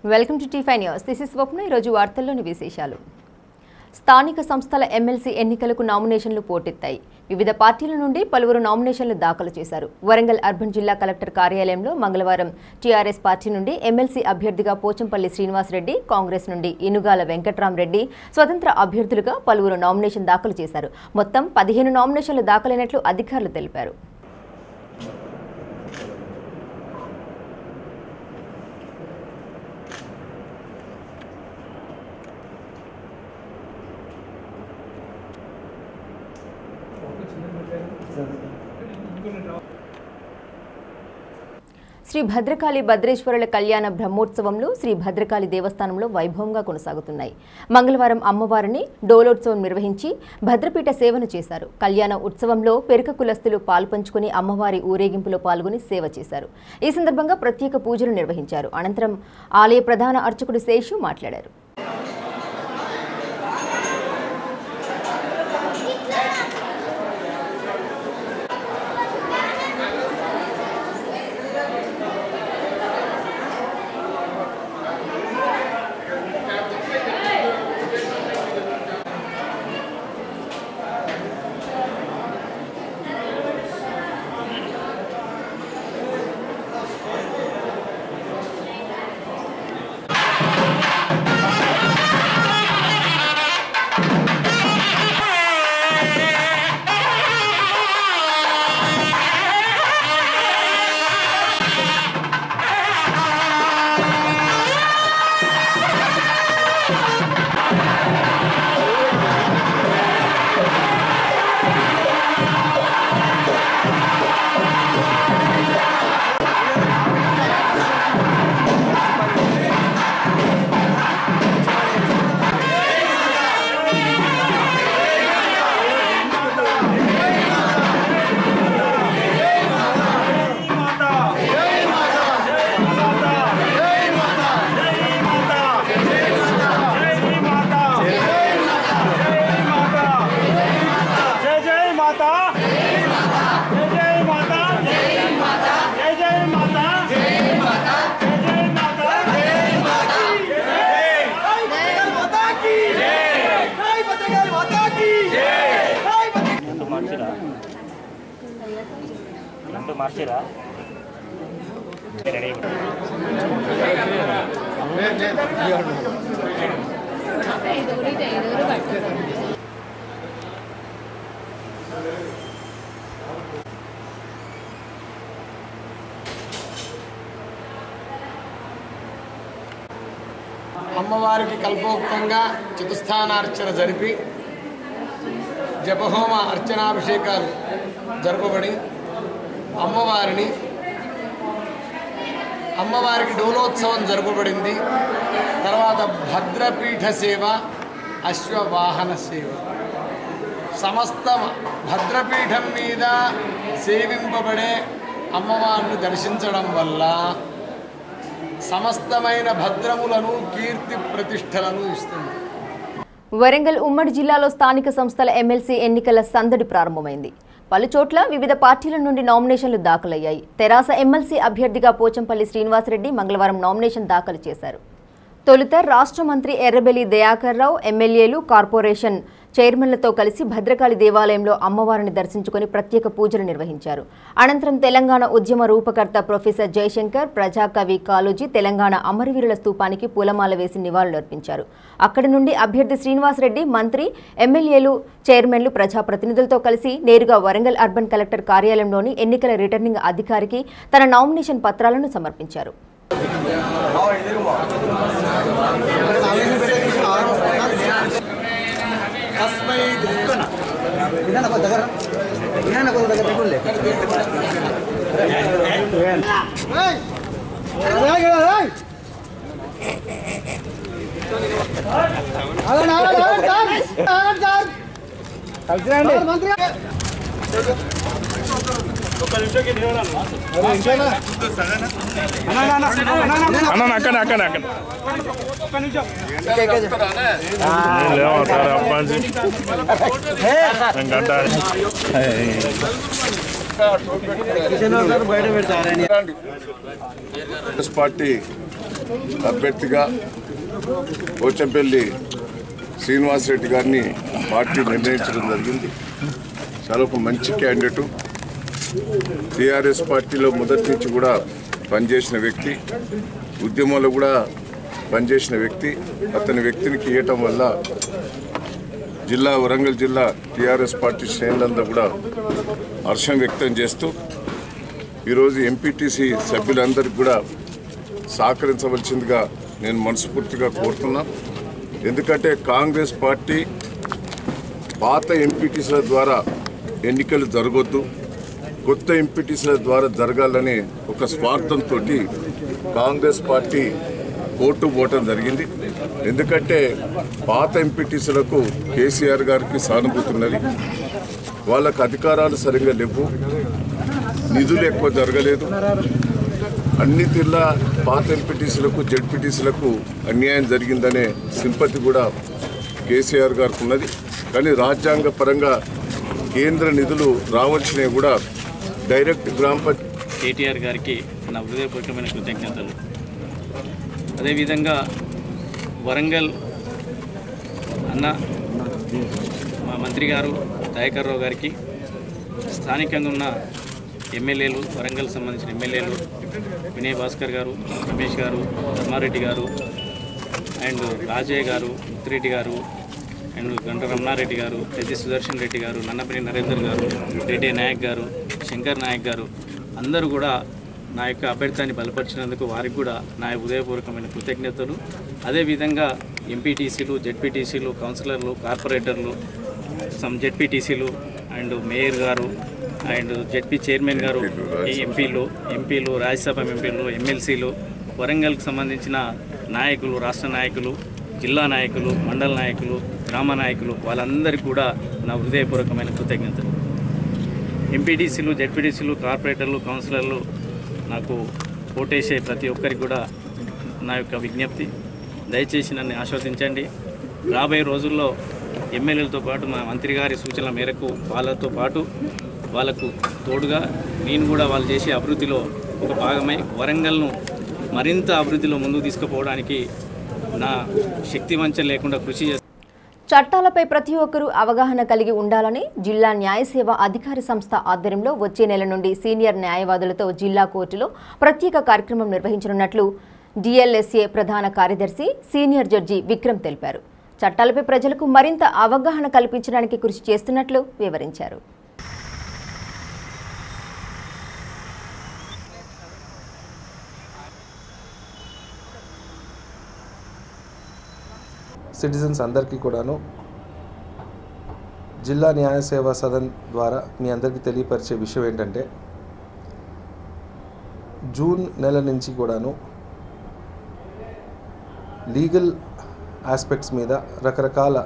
welcome to టీఫై news this is Swapna ఈరోజు వార్తల్లోని విశేషాలు స్థానిక సంస్థల ఎమ్మెల్సీ ఎన్నికలకు నామినేషన్లు పోటెత్తాయి వివిధ పార్టీల నుండి పలువురు నామినేషన్లు దాఖలు చేశారు వరంగల్ అర్బన్ జిల్లా కలెక్టర్ కార్యాలయంలో మంగళవారం టీఆర్ఎస్ పార్టీ నుండి ఎమ్మెల్సీ అభ్యర్థిగా పోచంపల్లి శ్రీనివాసరెడ్డి కాంగ్రెస్ నుండి ఇనుగాల వెంకట్రామరెడ్డి స్వతంత్ర అభ్యర్థులుగా పలువురు నామినేషన్ దాఖలు చేశారు మొత్తం పదిహేను నామినేషన్లు దాఖలైనట్లు అధికారులు తెలిపారు శ్రీ భద్రకాళి భద్రేశ్వరుల కళ్యాణ బ్రహ్మోత్సవంలో శ్రీ భద్రకాళి దేవస్థానంలో వైభవంగా కొనసాగుతున్నాయి మంగళవారం అమ్మవారిని డోలోత్సవం నిర్వహించి భద్రపీఠ సేవను చేశారు కళ్యాణ ఉత్సవంలో పెరుక కులస్తులు పాల్పంచుకుని అమ్మవారి ఊరేగింపులో పాల్గొని సేవ చేశారు ఈ సందర్భంగా ప్రత్యేక పూజలు నిర్వహించారు అనంతరం ఆలయ ప్రధాన అర్చకుడు శేషు మాట్లాడారు जय जय माता जय जय माता जय जय माता जय माता जय माता जय माता हाय बदगल माता की जय हाय बदगल माता की जय हाय రెండు మార్చిరా రెండు మార్చిరా రెడీ అమ్మవారికి కల్పోక్తంగా చతుస్థానార్చన జరిపి జపహోమ అర్చనాభిషేకాలు జరపబడి అమ్మవారిని అమ్మవారికి డోలోత్సవం జరపబడింది తర్వాత భద్రపీఠ సేవ అశ్వవాహన సేవ సమస్త భద్రపీఠం మీద సేవింపబడే అమ్మవారిని దర్శించడం వల్ల సమస్తమైన భద్రములను కీర్తి ప్రతిష్టలను ఇస్తుంది వరంగల్ ఉమ్మడి జిల్లాలో స్థానిక సంస్థల ఎమ్మెల్సీ ఎన్నికల సందడి ప్రారంభమైంది పలు చోట్ల వివిధ పార్టీల నుండి నామినేషన్లు దాఖలయ్యాయి తెరాస ఎమ్మెల్సీ అభ్యర్థిగా పోచంపల్లి శ్రీనివాసరెడ్డి మంగళవారం నామినేషన్ దాఖలు చేశారు తొలుత రాష్ట్ర మంత్రి ఎర్రబెల్లి దయాకర్ రావు ఎమ్మెల్యేలు కార్పొరేషన్ చైర్మన్లతో కలిసి భద్రకాళి దేవాలయంలో అమ్మవారిని దర్శించుకుని ప్రత్యేక పూజలు నిర్వహించారు అనంతరం తెలంగాణ ఉద్యమ రూపకర్త ప్రొఫెసర్ జయశంకర్ ప్రజాకవి కాలోజీ తెలంగాణ అమరవీరుల స్తూపానికి పూలమాల వేసి నివాళులర్పించారు అక్కడి నుండి అభ్యర్థి శ్రీనివాసరెడ్డి మంత్రి ఎమ్మెల్యేలు చైర్మన్లు ప్రజాప్రతినిధులతో కలిసి నేరుగా వరంగల్ అర్బన్ కలెక్టర్ కార్యాలయంలోని ఎన్నికల రిటర్నింగ్ అధికారికి తన నామినేషన్ పత్రాలను సమర్పించారు తస్మై వినాన కొద్ది దగ్గర వినాన కొద్ది దగ్గర పెట్టులే మంత్రి అన్న అక్కడ అక్కడ అక్కడ లేవు సార్ అబ్బాజీ నేను కట్టాలి బయట పెడతారని కాంగ్రెస్ పార్టీ అభ్యర్థిగా పోచంపల్లి శ్రీనివాసరెడ్డి గారిని పార్టీ నిర్ణయించడం జరిగింది చాలా ఒక మంచి క్యాండిడేటు టీఆర్ఎస్ పార్టీలో మొదటి నుంచి కూడా పనిచేసిన వ్యక్తి ఉద్యమంలో కూడా పనిచేసిన వ్యక్తి అతని వ్యక్తిని ఇవ్వటం వల్ల జిల్లా వరంగల్ జిల్లా టీఆర్ఎస్ పార్టీ శ్రేణులందరూ కూడా హర్షం వ్యక్తం చేస్తూ ఈరోజు ఎంపీటీసీ సభ్యులందరికీ కూడా సహకరించవలసిందిగా నేను మనస్ఫూర్తిగా కోరుతున్నా ఎందుకంటే కాంగ్రెస్ పార్టీ పాత ఎంపీటీసీల ద్వారా ఎన్నికలు జరగొద్దు కొత్త ఎంపీటీసీల ద్వారా జరగాలని ఒక స్వార్థంతో కాంగ్రెస్ పార్టీ కోర్టు పోవటం జరిగింది ఎందుకంటే పాత ఎంపీటీసీలకు కేసీఆర్ గారికి సానుభూతి ఉన్నది వాళ్ళకు అధికారాలు సరిగ్గా లేవు నిధులు ఎక్కువ జరగలేదు అన్ని తీర్ల పాత ఎంపీటీసీలకు జడ్పీటీసీలకు అన్యాయం జరిగిందనే సింపతి కూడా కేసీఆర్ గారికి ఉన్నది కానీ రాజ్యాంగ పరంగా కేంద్ర నిధులు రావాల్సినవి కూడా డైరెక్ట్ గ్రామ పంచాయతీ కేటీఆర్ గారికి నా హృదయపూర్వకమైన కృతజ్ఞతలు అదేవిధంగా వరంగల్ అన్న మా మంత్రి గారు దయాకర్ రావు గారికి స్థానికంగా ఉన్న ఎమ్మెల్యేలు వరంగల్ సంబంధించిన ఎమ్మెల్యేలు వినయ్ భాస్కర్ గారు రమేష్ గారు ధర్మారెడ్డి గారు అండ్ రాజయ్య గారు ముత్తిరెడ్డి గారు అండ్ గంట రమణారెడ్డి గారు పెద్ది సుదర్శన్ రెడ్డి గారు నన్నపల్లి నరేందర్ గారు రెడ్డి నాయక్ గారు శంకర్ నాయక్ గారు అందరూ కూడా నా యొక్క అభ్యర్థాన్ని బలపరిచినందుకు వారికి కూడా నా ఉదయపూర్వకమైన కృతజ్ఞతలు అదేవిధంగా ఎంపీటీసీలు జెడ్పీటీసీలు కౌన్సిలర్లు కార్పొరేటర్లు సమ్ జెడ్పీటీసీలు అండ్ మేయర్ గారు అండ్ జెడ్పీ చైర్మన్ గారు ఈ ఎంపీలు ఎంపీలు రాజ్యసభ ఎంపీలు ఎమ్మెల్సీలు వరంగల్కి సంబంధించిన నాయకులు రాష్ట్ర నాయకులు జిల్లా నాయకులు మండల నాయకులు గ్రామ నాయకులు వాళ్ళందరికీ కూడా నా హృదయపూర్వకమైన కృతజ్ఞతలు ఎంపీటీసీలు జెడ్పీటీసీలు కార్పొరేటర్లు కౌన్సిలర్లు నాకు ఓటేసే ప్రతి ఒక్కరికి కూడా నా యొక్క విజ్ఞప్తి దయచేసి నన్ను ఆస్వాదించండి రాబోయే రోజుల్లో ఎమ్మెల్యేలతో పాటు మా మంత్రి గారి సూచనల మేరకు వాళ్ళతో పాటు వాళ్ళకు తోడుగా నేను కూడా వాళ్ళు చేసే అభివృద్ధిలో ఒక భాగమై వరంగల్ను మరింత అభివృద్ధిలో ముందుకు తీసుకుపోవడానికి నా శక్తి వంచన లేకుండా కృషి చేస్తాను చట్టాలపై ప్రతి ఒక్కరూ అవగాహన కలిగి ఉండాలని జిల్లా న్యాయ సేవ అధికారి సంస్థ ఆధ్వర్యంలో వచ్చే నెల నుండి సీనియర్ న్యాయవాదులతో జిల్లా కోర్టులో ప్రత్యేక కార్యక్రమం నిర్వహించనున్నట్లు డిఎల్ఎస్ఏ ప్రధాన కార్యదర్శి సీనియర్ జడ్జి విక్రమ్ తెలిపారు చట్టాలపై ప్రజలకు మరింత అవగాహన కల్పించడానికి కృషి చేస్తున్నట్లు వివరించారు సిటిజన్స్ అందరికీ కూడాను జిల్లా న్యాయ సేవా సదన్ ద్వారా మీ అందరికీ తెలియపరిచే విషయం ఏంటంటే జూన్ నెల నుంచి కూడాను లీగల్ ఆస్పెక్ట్స్ మీద రకరకాల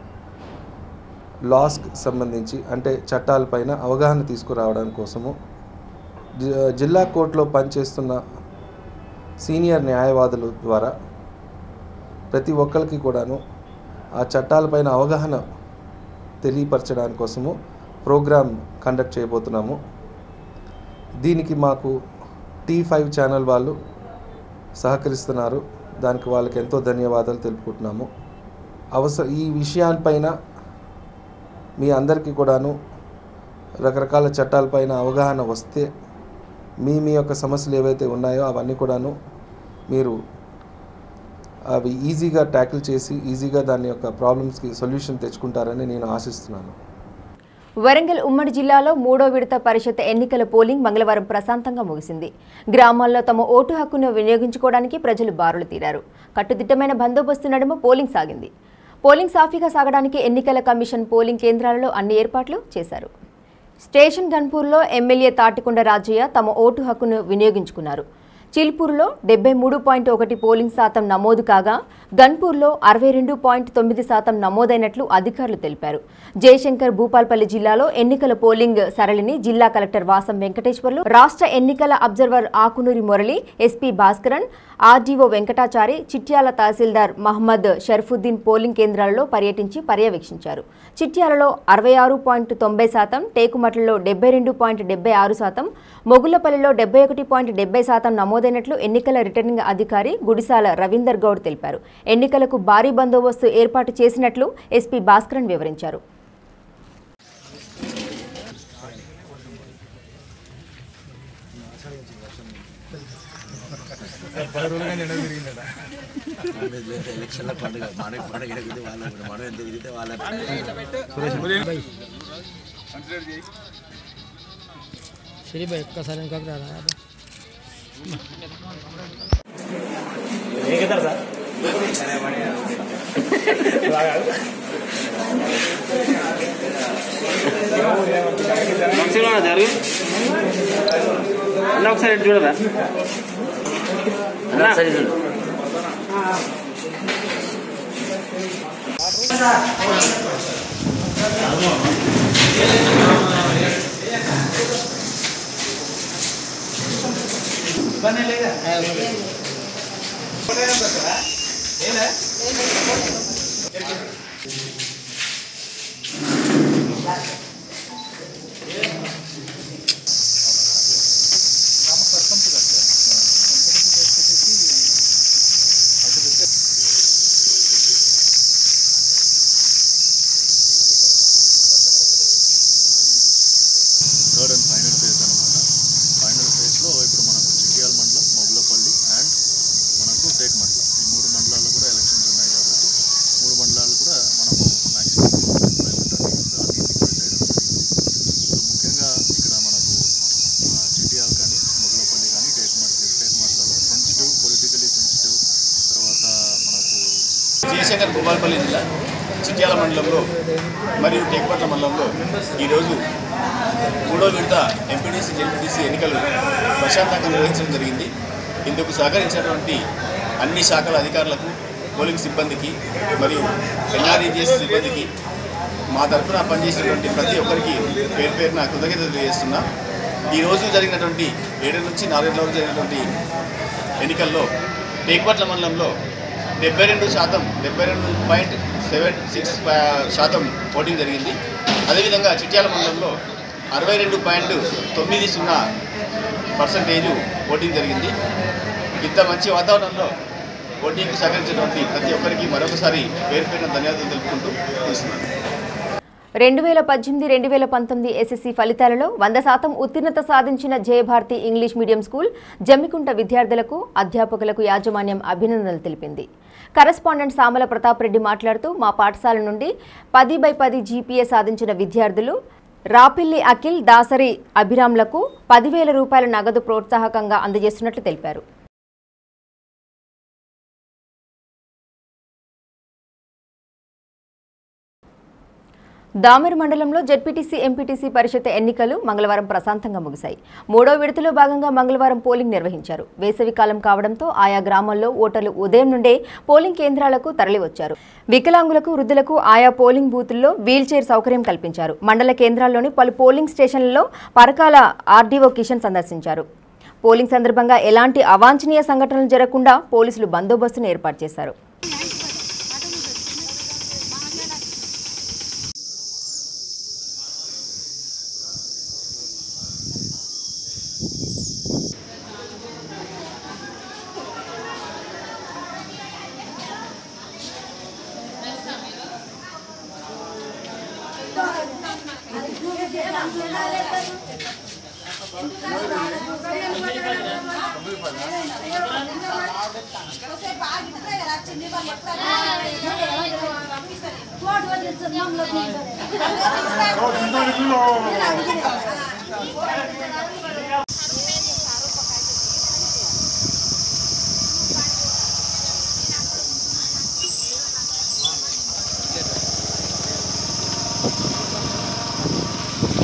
లాస్కి సంబంధించి అంటే చట్టాలపైన అవగాహన తీసుకురావడం కోసము జి- జిల్లా కోర్టులో పనిచేస్తున్న సీనియర్ న్యాయవాదుల ద్వారా ప్రతి ఒక్కరికి కూడాను ఆ చట్టాలపైన అవగాహన తెలియపరచడానికి కోసము ప్రోగ్రామ్ కండక్ట్ చేయబోతున్నాము దీనికి మాకు టీ ఫైవ్ ఛానల్ వాళ్ళు సహకరిస్తున్నారు దానికి వాళ్ళకి ఎంతో ధన్యవాదాలు తెలుపుకుంటున్నాము అవసర ఈ విషయాలపైన మీ అందరికీ కూడాను రకరకాల చట్టాలపైన అవగాహన వస్తే మీ మీ యొక్క సమస్యలు ఏవైతే ఉన్నాయో అవన్నీ కూడాను మీరు అవి ఈజీగా ట్యాకిల్ చేసి ఈజీగా దాని యొక్క ప్రాబ్లమ్స్కి సొల్యూషన్ తెచ్చుకుంటారని నేను ఆశిస్తున్నాను వరంగల్ ఉమ్మడి జిల్లాలో మూడో విడత పరిషత్ ఎన్నికల పోలింగ్ మంగళవారం ప్రశాంతంగా ముగిసింది గ్రామాల్లో తమ ఓటు హక్కును వినియోగించుకోవడానికి ప్రజలు బారులు తీరారు కట్టుదిట్టమైన బందోబస్తు నడుమ పోలింగ్ సాగింది పోలింగ్ సాఫీగా సాగడానికి ఎన్నికల కమిషన్ పోలింగ్ కేంద్రాలలో అన్ని ఏర్పాట్లు చేశారు స్టేషన్ గన్పూర్లో ఎమ్మెల్యే తాటికొండ రాజయ్య తమ ఓటు హక్కును వినియోగించుకున్నారు చిల్పూర్లో డెబ్బై మూడు పాయింట్ ఒకటి పోలింగ్ శాతం నమోదు కాగా గన్పూర్లో అరవై రెండు పాయింట్ తొమ్మిది శాతం నమోదైనట్లు అధికారులు తెలిపారు జయశంకర్ భూపాల్పల్లి జిల్లాలో ఎన్నికల పోలింగ్ సరళిని జిల్లా కలెక్టర్ వాసం వెంకటేశ్వర్లు రాష్ట్ర ఎన్నికల observer Akunuri Murali SP Bhaskaran RDO Venkatachari Chityal తహసీల్దార్ మహమ్మద్ షర్ఫుద్దీన్ పోలింగ్ కేంద్రాలలో పర్యటించి పర్యవేక్షించారు చిట్యాలలో అరవై ఆరు పాయింట్ తొంభై శాతం టేకుమట్లలో డెబ్బై రెండు పాయింట్ డెబ్బై ఆరు శాతం మొగుళ్లపల్లిలో డెబ్బై ఒకటి పాయింట్ డెబ్బై శాతం నమోదైనట్లు ఎన్నికల రిటర్నింగ్ అధికారి గుడిసాల రవీందర్ గౌడ్ తెలిపారు ఎన్నికలకు భారీ బందోబస్తు ఏర్పాటు చేసినట్లు ఎస్పీ భాస్కరన్ వివరించారు ఎలక్షన్ల పండుగ మన పండుగ ఎడిగితే వాళ్ళ మనం ఎంత తిరిగితే వాళ్ళ श्री भाई का सारे का करा रहा है జరుగు అన్న ఒకసారి ఇటు చూడరా అన్న థర్డ్ అండ్ ఫైనల్ ఫేజ్ అనమాట ఫైనల్ ఫేజ్లో ఇప్పుడు మనకు చిట్యాల మండలం మొగులపల్లి అండ్ మనకు టేక్మట్ల ఈ మూడు మండలాల్లో కూడా ఎలక్షన్స్ ఉన్నాయి కాబట్టి మూడు మండలాలు కూడా మనము మ్యాక్సిమం ప్రైవేట్ అన్నింటినీ కూడా చేయడం జరిగింది సో ముఖ్యంగా ఇక్కడ మనకు ఆ, చిట్యాల కానీ మొగులపల్లి కానీ టేక్మట్ టేక్మట్లలో సెన్సిటివ్ పొలిటికలీ సెన్సిటివ్ తర్వాత మనకు జయశంకర్ భూపాలపల్లి జిల్లా చిట్యాల మండలంలో మరియు టేక్పట్ల మండలంలో ఈరోజు మూడో విడత ఎంపీటీసీ జెడ్పీటీసీ ఎన్నికలు ప్రశాంతంగా నిర్వహించడం జరిగింది ఇందుకు సహకరించినటువంటి అన్ని శాఖల అధికారులకు పోలింగ్ సిబ్బందికి మరియు ఎన్ఆర్ఈజిఎస్ సిబ్బందికి మా తరఫున పనిచేసినటువంటి ప్రతి ఒక్కరికి పేరు పేరున కృతజ్ఞతలు తెలియజేస్తున్నా ఈరోజు జరిగినటువంటి ఏడు నుంచి నాలుగేళ్ల వరకు జరిగినటువంటి ఎన్నికల్లో టేక్పట్ల మండలంలో డెబ్బై రెండు శాతం డెబ్బై రెండు పాయింట్ సెవెన్ సిక్స్ శాతం ఓటింగ్ జరిగింది అదేవిధంగా చిట్యాల మండలంలో అరవై రెండు పాయింట్ తొమ్మిది సున్నా పర్సంటేజ్ ఓటింగ్ జరిగింది ఇంత మంచి వాతావరణంలో ఓటింగ్కి సహకరించినటువంటి ప్రతి ఒక్కరికి మరొకసారి పేరు పేరున ధన్యవాదాలు తెలుపుకుంటూ ముగిస్తున్నాను రెండు వేల పద్దెనిమిది రెండు వేల పంతొమ్మిది ఎస్ఎస్సి ఫలితాలలో వంద శాతం ఉత్తీర్ణత సాధించిన Jayabharathi English medium school Jammikunta విద్యార్థులకు అధ్యాపకులకు యాజమాన్యం అభినందనలు తెలిపింది కరెస్పాండెంట్ సామల ప్రతాప్ రెడ్డి మాట్లాడుతూ మా పాఠశాల నుండి పది బై పది జీపీఏ సాధించిన విద్యార్థులు రాపిల్లి అఖిల్ దాసరి అభిరామ్లకు పదివేల రూపాయల నగదు ప్రోత్సాహకంగా అందజేస్తున్నట్లు తెలిపారు దామెర్ మండలంలో జెడ్పీటీసీ ఎంపీటీసీ పరిషత్ ఎన్నికలు మంగళవారం ప్రశాంతంగా ముగిశాయి మూడో విడతలో భాగంగా మంగళవారం పోలింగ్ నిర్వహించారు వేసవి కాలం కావడంతో ఆయా గ్రామాల్లో ఓటర్లు ఉదయం నుండే పోలింగ్ కేంద్రాలకు తరలివచ్చారు వికలాంగులకు వృద్ధులకు ఆయా పోలింగ్ బూతుల్లో వీల్ చైర్ సౌకర్యం కల్పించారు మండల కేంద్రాల్లోని పలు పోలింగ్ స్టేషన్లలో పరకాల ఆర్డీఓ కిషన్ సందర్శించారు పోలింగ్ సందర్భంగా ఎలాంటి అవాంఛనీయ సంఘటనలు జరగకుండా పోలీసులు బందోబస్తును ఏర్పాటు చేశారు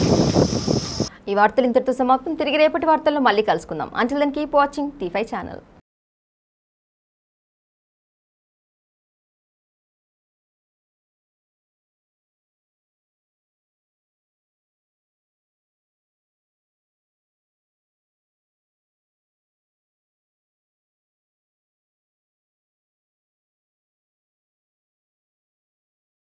ఈ వార్తలు ఇంతటితో సమాప్తం తిరిగి రేపటి వార్తల్లో మళ్ళీ కలుసుకుందాం until then keep watching T five channel